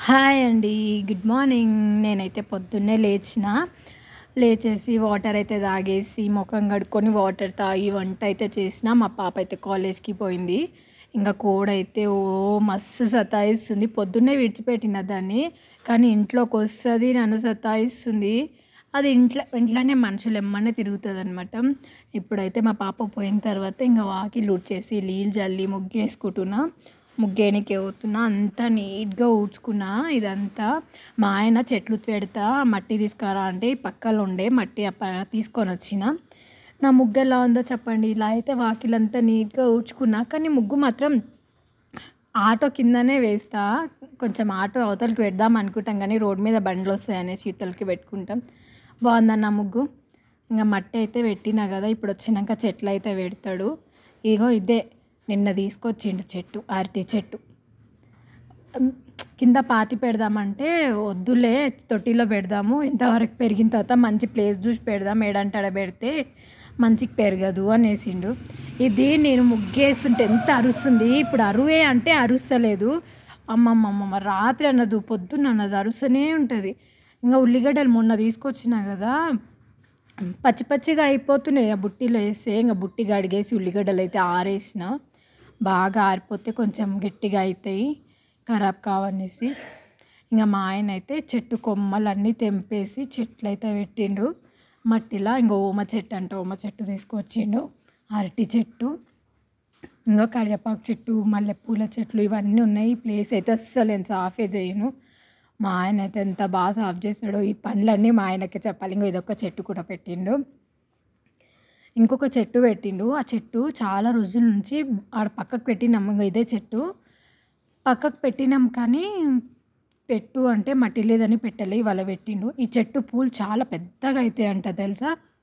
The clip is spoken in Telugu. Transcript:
హాయ్ అండి గుడ్ మార్నింగ్ నేనైతే పొద్దున్నే లేచిన లేచేసి వాటర్ అయితే తాగేసి ముఖం కడుక్కొని వాటర్ తాగి వంట అయితే చేసిన మా పాప అయితే కాలేజ్కి పోయింది ఇంకా కోడ్ అయితే ఓ మస్తు సతాయిస్తుంది పొద్దున్నే విడిచిపెట్టిన దాన్ని కానీ ఇంట్లోకి వస్తుంది నన్ను సతాయిస్తుంది అది ఇంట్లో ఇంట్లోనే మనుషులు ఎమ్మనే తిరుగుతుంది అనమాట ఇప్పుడైతే మా పాప పోయిన తర్వాత ఇంకా వాకిలు ఊడ్చేసి నీళ్ళు జల్లి ముగ్గు వేసుకుంటున్నా ముగ్గేనికి అవుతున్నా అంతా నీట్గా ఊడ్చుకున్నా ఇదంతా మా ఆయన చెట్లు పెడతా మట్టి తీసుకురా అంటే ఈ పక్కలో ఉండే మట్టి అప్ప- తీసుకొని వచ్చిన నా ముగ్గు ఎలా ఉందో చెప్పండి ఇలా అయితే వాకిలంతా నీట్గా ఊడ్చుకున్నా కానీ ముగ్గు మాత్రం ఆటో కిందనే వేస్తా కొంచెం ఆటో అవతలకి పెడదాం అనుకుంటాం కానీ రోడ్ మీద బండ్లు వస్తాయనేసి ఇవతలకి పెట్టుకుంటాం బాగుందన్న ముగ్గు ఇంకా మట్టి అయితే పెట్టినా కదా ఇప్పుడు వచ్చినాక చెట్లు అయితే పెడతాడు ఇగో ఇదే నిన్న తీసుకొచ్చిండు చెట్టు అరటి చెట్టు ఉమ్, కింద పాతి పెడదామంటే వద్దులే తొట్టిలో పెడదాము ఇంతవరకు పెరిగిన తర్వాత మంచి ప్లేస్ చూసి పెడదాం ఏడంటాడ పెడితే మంచికి పెరగదు అనేసిండు ఇది నేను ముగ్గేస్తుంటే ఎంత అరుస్తుంది ఇప్పుడు అరువే అంటే అరుస్తలేదు అమ్మమ్మమ్మ రాత్రి అన్నదు పొద్దున్న అన్నది అరుస్తూనే ఉంటుంది ఇంకా ఉల్లిగడ్డలు మొన్న తీసుకొచ్చినా కదా పచ్చి పచ్చిగా అయిపోతున్నాయి ఆ బుట్టిలో వేస్తే ఇంకా బుట్టి కడిగేసి ఉల్లిగడ్డలు అయితే ఆరేసిన బాగా ఆరిపోతే కొంచెం గట్టిగా అవుతాయి ఖరాబ్ కావనేసి ఇంకా మా ఆయన అయితే చెట్టు కొమ్మలు అన్నీ తెంపేసి చెట్లు అయితే పెట్టిండు మట్టిలా ఇంకా ఓమ చెట్టు అంట ఓమ చెట్టు తీసుకొచ్చిండు అరటి చెట్టు ఇంకా కరివేపాకు చెట్టు మల్లెపూల చెట్లు ఇవన్నీ ఉన్నాయి ఈ ప్లేస్ అయితే అస్సలు నేను సాఫే చేయను మా ఆయన అయితే ఎంత బాగా సాఫ్ చేస్తాడో ఈ పనులన్నీ మా ఆయనకే చెప్పాలి ఇంకా ఇదొక చెట్టు కూడా పెట్టిండు ఇంకొక చెట్టు పెట్టిండు ఆ చెట్టు చాలా రోజుల నుంచి ఆడ పక్కకు పెట్టినాం ఇంకా ఇదే చెట్టు పక్కకు పెట్టినాం కానీ పెట్టు అంటే మట్టి లేదని పెట్టలే ఇవాళ పెట్టిండు ఈ చెట్టు పూలు చాలా పెద్దగా అవుతాయి అంట తెలుసా